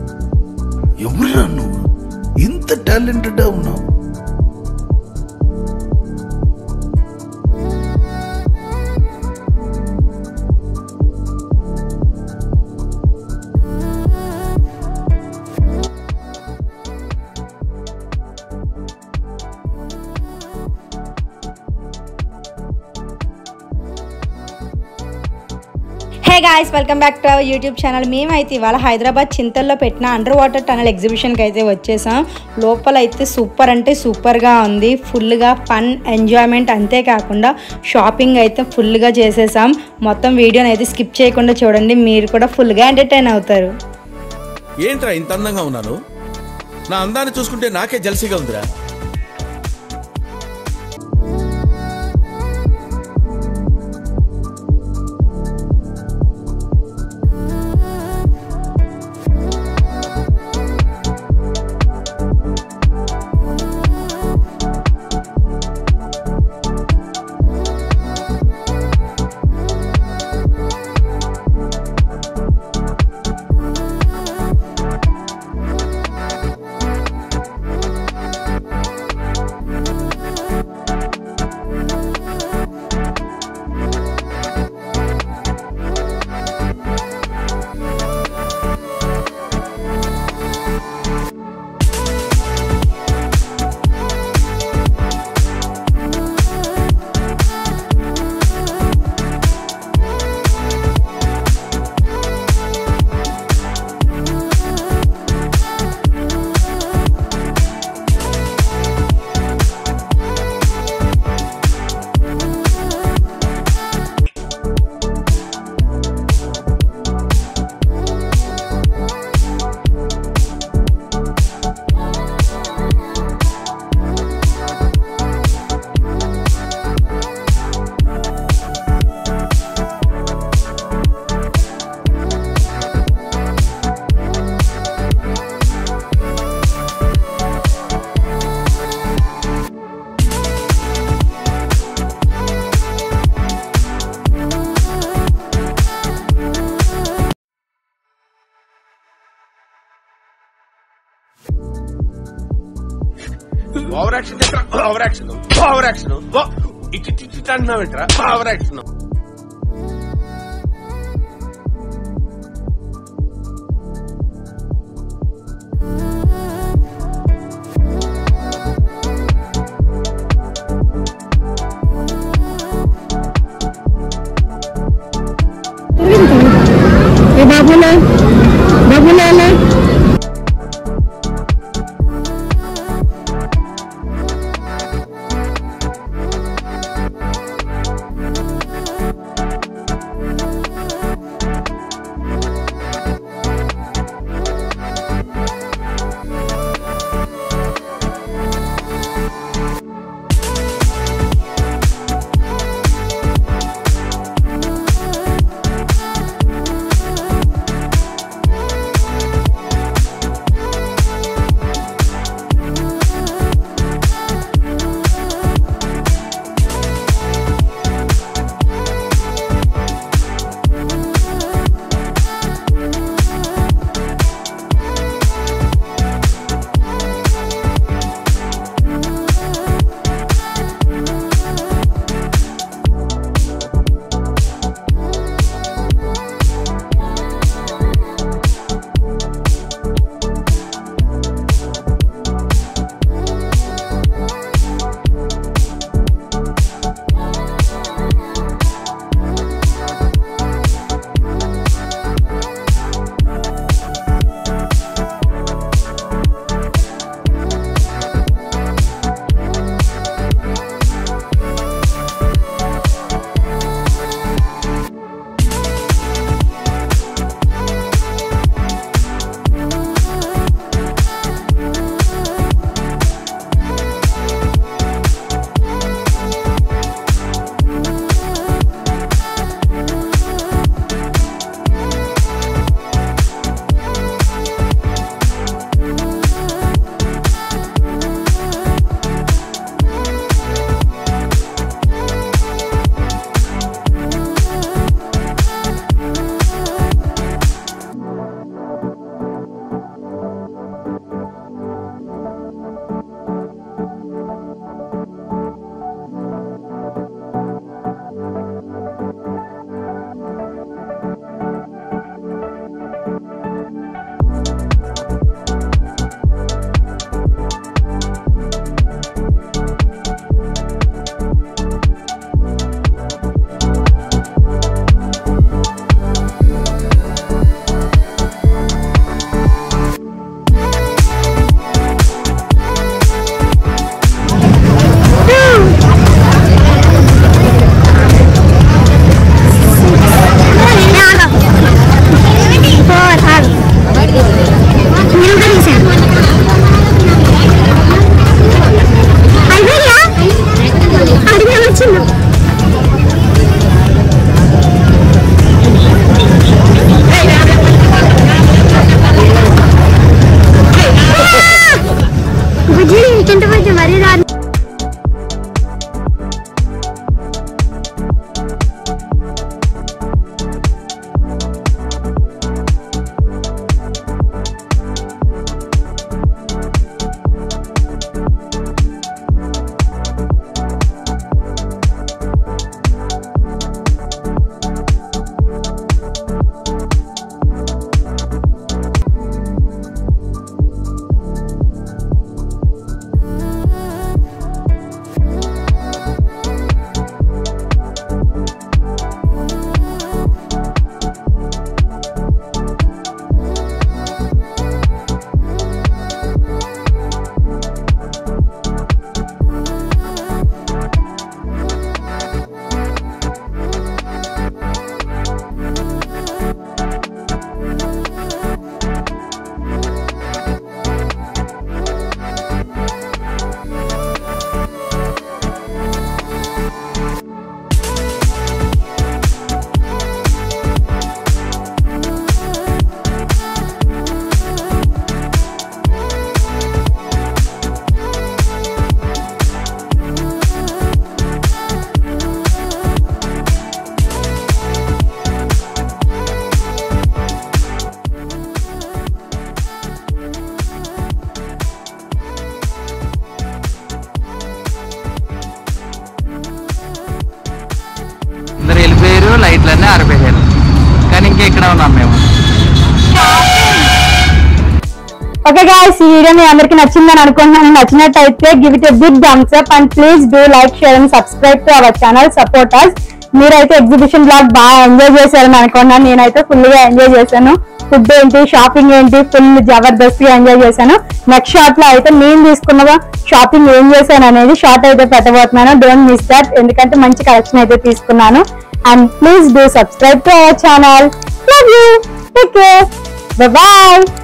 ఎవరురా నువ్వు ఇంత టాలెంటెడ్ ఉన్నావు hey guys welcome back to our YouTube channel మేమైతే ఇవాళ హైదరాబాద్ చింతల్లో పెట్టిన అండర్ వాటర్ టనల్ ఎగ్జిబిషన్కి అయితే వచ్చేసాం లోపల అయితే సూపర్ అంటే సూపర్గా ఉంది ఫుల్గా ఫన్ ఎంజాయ్మెంట్ అంతేకాకుండా షాపింగ్ అయితే ఫుల్గా చేసేసాం మొత్తం వీడియోని అయితే స్కిప్ చేయకుండా చూడండి మీరు కూడా ఫుల్గా ఎంటర్టైన్ అవుతారు ఏంట్రా ఇంత అందంగా ఉన్నాను నా అందాన్ని చూసుకుంటే నాకే జలసిగా ఉందిరా over action over action over action ఇటు ఇటు ఇటు అంటున్నావేంట్రా ఓవర్ యాక్షన్ ఏ బాబులే బాబులేలే ఆరిపోయారు కానీ ఇంకా ఇక్కడ ఉన్నాం మేము ఓకే గాయస్ ఈ వీడియో మీ అందరికి నచ్చిందని అనుకుంటున్నాను నచ్చినట్టయితే give it a big thumbs up and please do like share and subscribe to our channel support us మీరైతే ఎగ్జిబిషన్ బ్లాగ్ బాగా ఎంజాయ్ చేశారని అనుకున్నాను నేనైతే ఫుల్ గా ఎంజాయ్ చేశాను ఫుడ్ ఏంటి షాపింగ్ ఏంటి ఫుల్ జబర్దస్త్ గా ఎంజాయ్ చేశాను నెక్స్ట్ షార్ట్ లో అయితే నేను తీసుకున్న షాపింగ్ ఏం చేశాను అనేది షార్ట్ అయితే పెట్టబోతున్నాను డోంట్ మిస్ దట్ ఎందుకంటే మంచి కలెక్షన్ అయితే తీసుకున్నాను and please do subscribe to our channel love you take care bye